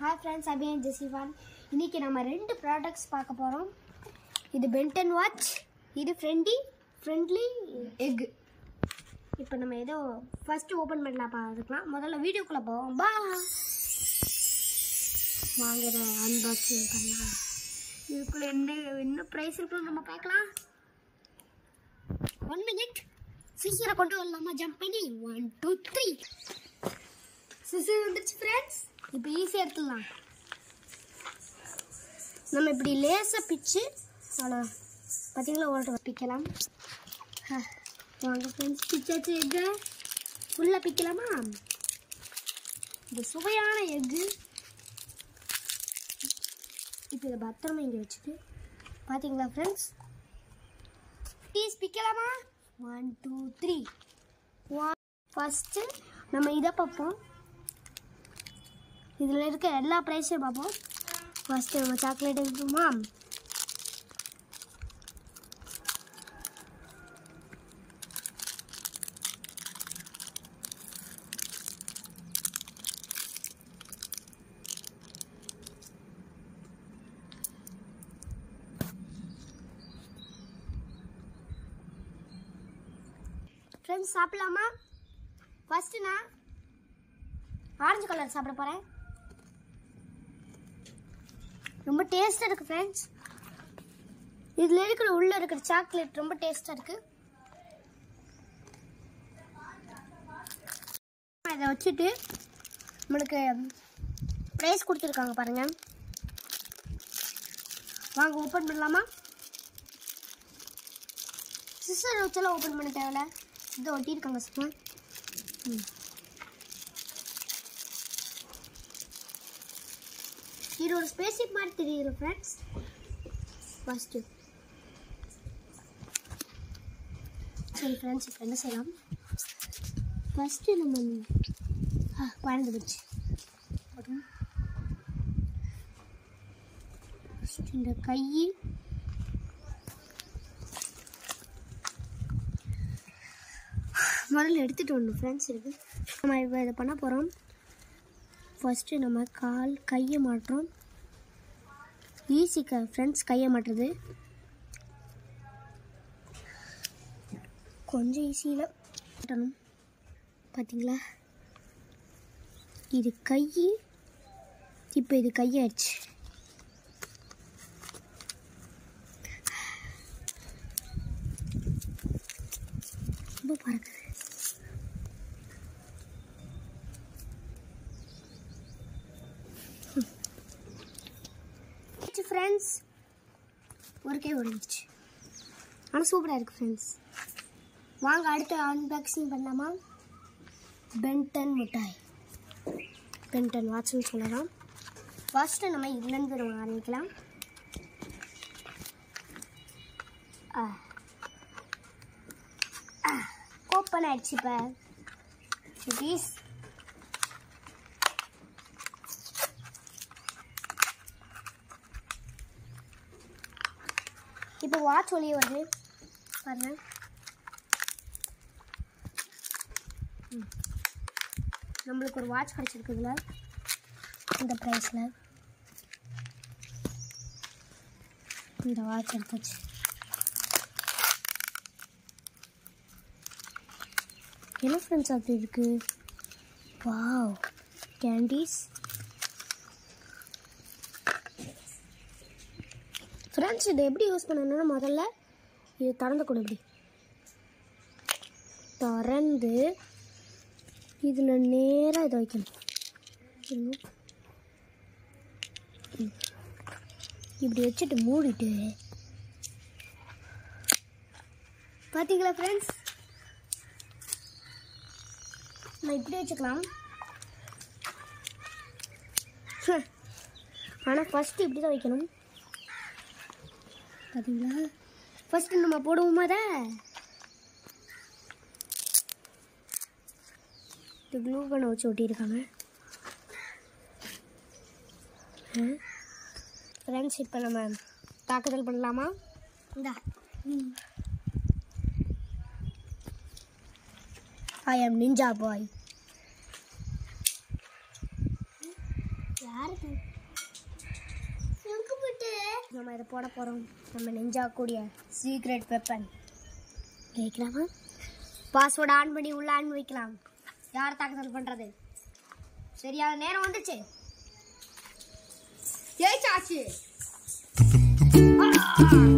Hi friends அபியன் ஜெசிவான் இன்னைக்கு நம்ம ரெண்டு ப்ராடக்ட்ஸ் பார்க்க போகிறோம் இது பென்டன் வாட்ச் இது ஃப்ரெண்டி ஃப்ரெண்ட்லி எக் இப்போ நம்ம ஏதோ ஃபஸ்ட்டு ஓப்பன் பண்ணலாம் பார்த்துக்கலாம் முதல்ல வீடியோக்குள்ளே போவோம் பா வாங்குற அன்பாக்சிங் பண்ணலாம் இதுக்குள்ளே என்ன என்ன ப்ரைஸ் இருக்குன்னு நம்ம பார்க்கலாம் ஒன் மினிட் சீக்கிரம் கொண்டு வரலாமா ஜம்ப் பண்ணி ஒன் டூ த்ரீ சிசர் வந்துருச்சு ஃப்ரெண்ட்ஸ் இப்போ ஈஸியாக எடுத்துடலாம் நம்ம இப்படி லேசாக பிச்சு அவ்வளோ பார்த்தீங்களா ஓட்ட பிக்கலாம் ஆ, வாங்க ஃப்ரெண்ட்ஸ் பிச்சாச்சு எக்கு ஃபுல்லாக பிக்கலாமா இது சுவையான எக்கு இப்போ இதை பத்திரமா இங்கே வச்சுட்டு பார்த்தீங்களா ஃப்ரெண்ட்ஸ் பீஸ் பிக்கலாமா one two three one first நம்ம இதை பார்ப்போம் இதில் இருக்க எல்லா ப்ரைஸையும் பார்ப்போம் ஃபஸ்ட்டு நம்ம சாக்லேட் எடுப்போமா ஃப்ரெண்ட்ஸ் சாப்பிடலாமா ஃபஸ்ட்டு நான் ஆரஞ்சு கலர் சாப்பிட போகிறேன் ரொம்ப டேஸ்ட்டாக இருக்குது ஃப்ரெண்ட்ஸ் இதில் இருக்கிற உள்ளே இருக்கிற சாக்லேட் ரொம்ப டேஸ்ட்டாக இருக்குது இதை வச்சுட்டு நம்மளுக்கு ப்ரைஸ் கொடுத்துருக்காங்க பாருங்கள் வாங்க ஓப்பன் பண்ணலாமா சிஸ்டர் வச்செல்லாம் ஓப்பன் பண்ண தேவையில்ல இதை ஒட்டியிருக்காங்க சும்மா ம் இது ஒரு ஸ்பேசிக் மாதிரி தெரியுது ஃப்ரெண்ட்ஸ் ஃபஸ்ட்டு சரி ஃப்ரெண்ட்ஸ் இப்போ என்ன செய்யலாம் ஃபஸ்ட்டு நம்ம ஆ குழந்தை போச்சு First இந்த கை முதல்ல எடுத்துகிட்டு வரணும் ஃப்ரெண்ட்ஸ் இருக்கு நம்ம இப்போ இதை பண்ண போகிறோம் ஃபஸ்ட்டு நம்ம கால் கையை மாட்டுறோம் ஈஸி க ஃப்ரெண்ட்ஸ் கையை மாட்டுறது கொஞ்சம் ஈஸியில் மாட்டணும் பார்த்தீங்களா இது கை இப்போ இது கையாயிடுச்சு ரொம்ப பறக்குது ஃப்ரெண்ட்ஸ் ஒரு கை ஒடிஞ்சிச்சு ஆனால் சூப்பராக இருக்குது ஃப்ரெண்ட்ஸ் வாங்க அடுத்து அன்பாக்சிங் பண்ணலாமா பென்டன் மிட்டாய் பென்டன் வாட்ச்னு சொல்லலாம் ஃபர்ஸ்ட்டு நம்ம இதுலேருந்து ஆரம்பிக்கலாம் ஓப்பன் ஆயிடுச்சு இப்போ ப்ளீஸ் இப்போ வாட்ச் ஒளிய வருது பாருங்க ம். நம்மளுக்கு ஒரு வாட்ச் கிடச்சிருக்குதுல இந்த ப்ரைஸில் இந்த வாட்ச் எடுத்தாச்சு என்ன ஃப்ரெண்ட்ஸ் அப்படி இருக்கு வாவ் கேண்டீஸ் ஃப்ரெண்ட்ஸ் இதை எப்படி யூஸ் பண்ணணும்னா முதல்ல இது திறந்து கொடு இப்படி திறந்து இதில் நேராக இதை வைக்கணும் இன்னும். ம். இப்படி வச்சுட்டு மூடிட்டு பார்த்தீங்களா ஃப்ரெண்ட்ஸ் நான் இப்படி வச்சுக்கலாம் ஆனால் ஃபஸ்ட்டு இப்படி தான் வைக்கணும் பார்த்தீங்களா ஃபஸ்ட்டு நம்ம போடுவோமா அதை இது க்ளூ பண்ண வச்சு ஒட்டியிருக்காங்க ஃப்ரெண்ட்ஸ் இப்போ நம்ம தாக்குதல் பண்ணலாமா இந்தா ஐ ஆம் நிஞ்சா பாய் யாரு நம்ம இதை போட போகிறோம் நம்ம நெஞ்சாக்கூடிய சீக்ரெட் வெப்பன் வைக்கலாமா பாஸ்வேர்டு ஆன் பண்ணி உள்ள ஆன் வைக்கலாம் யார் தாக்குதல் பண்ணுறது சரியான நேரம் வந்துச்சு ஜெயிச்சாச்சு ஆ!